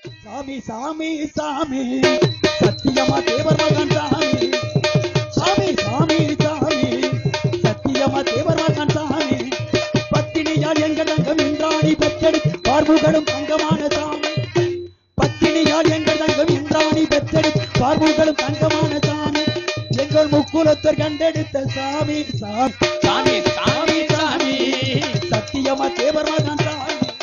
சாமி சாமி சாமி சத்தியமா தேவர் மகன் சாமி சாமி சாமி சாமி சத்தியமா தேவர் மகன் சாமி பத்தினியால் எங்கள் தங்கம் இன்றாணி பெற்றெடு பார்வுகளும் தங்கமான சாமி பத்தினியால் எங்கள் தங்கம் இன்றாணி பெற்றெடு பார்வுகளும் தங்கமான சாமி எங்கள் முக்குலத்தர் கண்டெடுத்த சாமி சாமி சாமி சாமி சாமி சத்தியமா தேவர் மகன் சாமி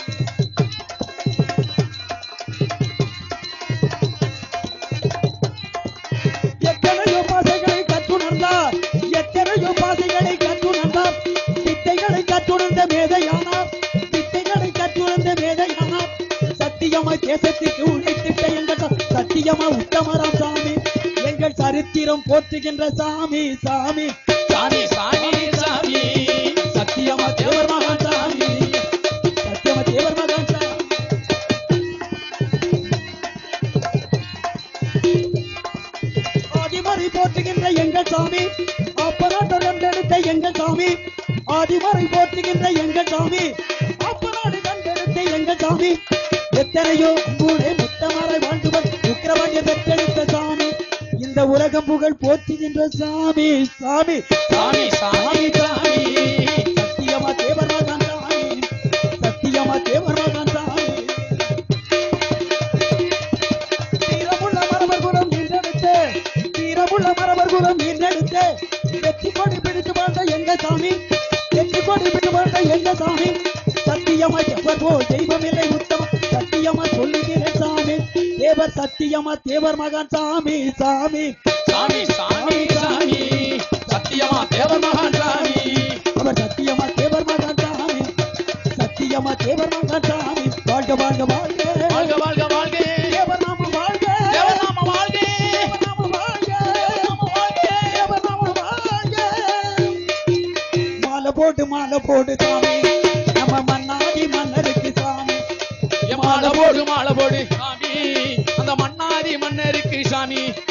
எத்தனையோ பாசைகளை கற்றுணர்ந்தார் எத்தனையோ பாசைகளை கற்றுணர்ந்தார் வித்தைகளை கற்றுணர்ந்த மேதையானார் வித்தைகளை கற்றுணர்ந்த மேதையானார் சத்தியமா தேசத்துக்கு உழைத்திட்ட எங்கள் ச- சத்தியமா உத்தமராம் சாமி எங்கள் சரித்திரம் போற்றுகின்ற சாமி சாமி சாமி சாமி சாமி சத்தியமா தேவர் மகன் சாமி சத்தியமா தேவர் மகன் சாமி ஆதிமறை போற்றுகின்ற எங்கள் சாமி அப்பநாட்டர் கண்டெடுத்த எங்கள் சாமி ஆதிமறை போற்றுகின்ற எங்கள் சாமி அப்பநாடு கண்டெடுத்த எங்கள் சாமி எத்தனையோ கூட முத்தமரை வாழ்ந்துவர் உக்கிரவாண்டிய பெற்றெடுத்த சாமி இந்த உலகம் புகழ் போற்றுகின்ற சாமி சாமி சாமி சாமி சாமி சத்தியமா தேவர் மகன் சாமி சத்தியமா தேவர் மகன் சாமி தீரமுள்ள மரபர் குலம் மீண்டெடுத்து தீரமுள்ள மரபர் குலம் மீண்டெடுத்து வெற்றி கொடி பிடித்து வாழ்ந்த எங்க சாமி வெற்றி கொடி பிடித்து வாழ்ந்த எங்க சாமி சத்தியமா எவர் போ தெய்வமில்லை உத்தம சத்தியமா சொல்லுகிற சாமி தேவர் சத்தியமா தேவர் மகன் சாமி சாமி சாமி சாமி சாமி சத்தியமா தேவர் மகான் சாமி அவர் சத்தியமா தேவர் மகன் சாமி சத்தியமா தேவர் மகன் சாமி வாழ்க வாழ்க வாழ்க வாழ்க வாழ்க வாழ்க தேவர் நாம வாழ்க தேவநாம வாழ்க தேவர் நாம வாழ்க தேவர் நாம வாழ்க மாலை போட்டு மாலை போட்டு சாமி நம்ம மன்னாதி மன்னருக்கு சாமி மாலை போடு மாலை போடு சாமி அந்த மன்னாதி மன்னருக்கு சாமி